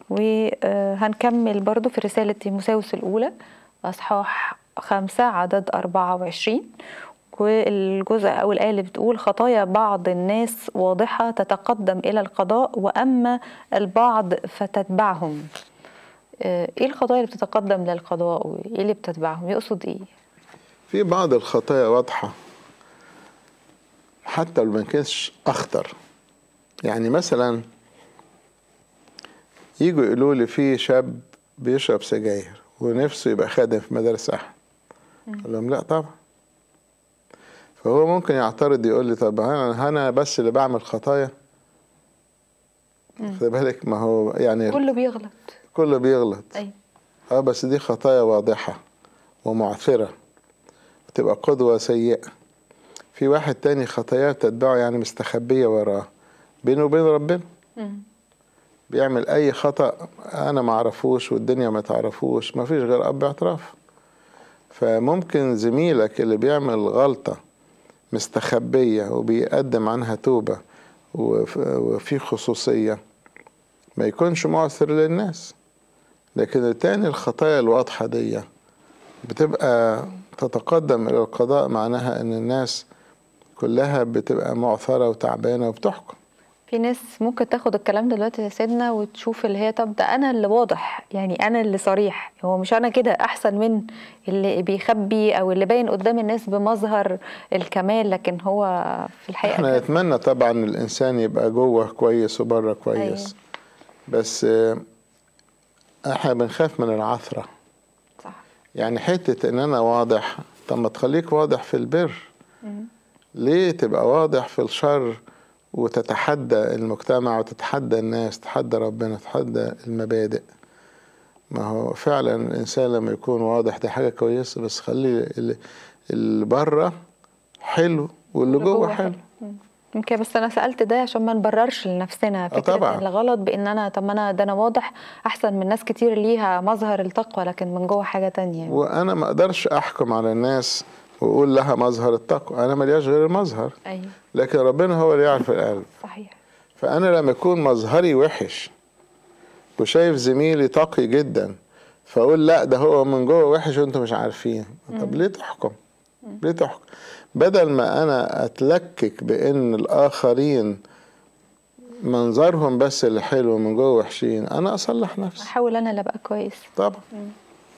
وهنكمل برضو في رسالة تيموساوس الأولى أصحاح خمسة عدد أربعة وعشرين والجزء أو الآية اللي بتقول خطايا بعض الناس واضحة تتقدم إلى القضاء وأما البعض فتتبعهم إيه الخطايا اللي بتتقدم للقضاء وإيه اللي بتتبعهم يقصد إيه؟ في بعض الخطايا واضحة حتى لو ما كانش أخطر يعني مثلا يجوا يقولوا لي في شاب بيشرب سجاير ونفسه يبقى خادم في مدارس أحد أقول لهم لا طبعا فهو ممكن يعترض يقول لي طب انا انا بس اللي بعمل خطايا خد بالك ما هو يعني كله بيغلط كله بيغلط أيوة. اه بس دي خطايا واضحة ومعثرة وتبقى قدوة سيئة في واحد تاني خطاياه تتبعه يعني مستخبية وراه بينه وبين ربنا مم. بيعمل أي خطأ أنا معرفوش والدنيا ما تعرفوش ما فيش غير أب اعتراف فممكن زميلك اللي بيعمل غلطة مستخبية وبيقدم عنها توبة وف- وفي خصوصية ما يكونش معثر للناس لكن التاني الخطايا الواضحة دي بتبقى تتقدم إلى القضاء معناها إن الناس كلها بتبقى معثرة وتعبانة وبتحكم في ناس ممكن تاخد الكلام ده دلوقتي يا سيدنا وتشوف اللي هي طب ده انا اللي واضح يعني انا اللي صريح هو مش انا كده احسن من اللي بيخبي او اللي باين قدام الناس بمظهر الكمال لكن هو في الحقيقه احنا كده. نتمنى طبعا الإنسان يبقى جوه كويس وبره كويس أيوة. بس آه، احنا بنخاف من العثرة صح يعني حتة إن أنا واضح طب ما تخليك واضح في البر مم. ليه تبقى واضح في الشر وتتحدى المجتمع وتتحدى الناس تتحدى ربنا تتحدى المبادئ ما هو فعلا الإنسان لما يكون واضح دي حاجة كويسة بس خلي ال- اللي بره حلو واللي جوه حلو مم. يمكن بس انا سالت ده عشان ما نبررش لنفسنا فكره طبعاً. الغلط بان انا طب ما انا ده انا واضح احسن من ناس كتير ليها مظهر التقوى لكن من جوه حاجه تانية وأنا ما أقدرش أحكم على الناس وأقول لها مظهر التقوى أنا ملياش غير المظهر ايوه لكن ربنا هو اللي يعرف القلب صحيح فأنا لما يكون مظهري وحش وشايف زميلي تقي جدا فأقول لا ده هو من جوه وحش وأنتم مش عارفين طب ليه تحكم؟ ليه تحكم؟ بدل ما أنا أتلكك بإن الآخرين منظرهم بس اللي حلو من جوه وحشين أنا أصلح نفسي احاول انا اللي ابقى كويس طبعا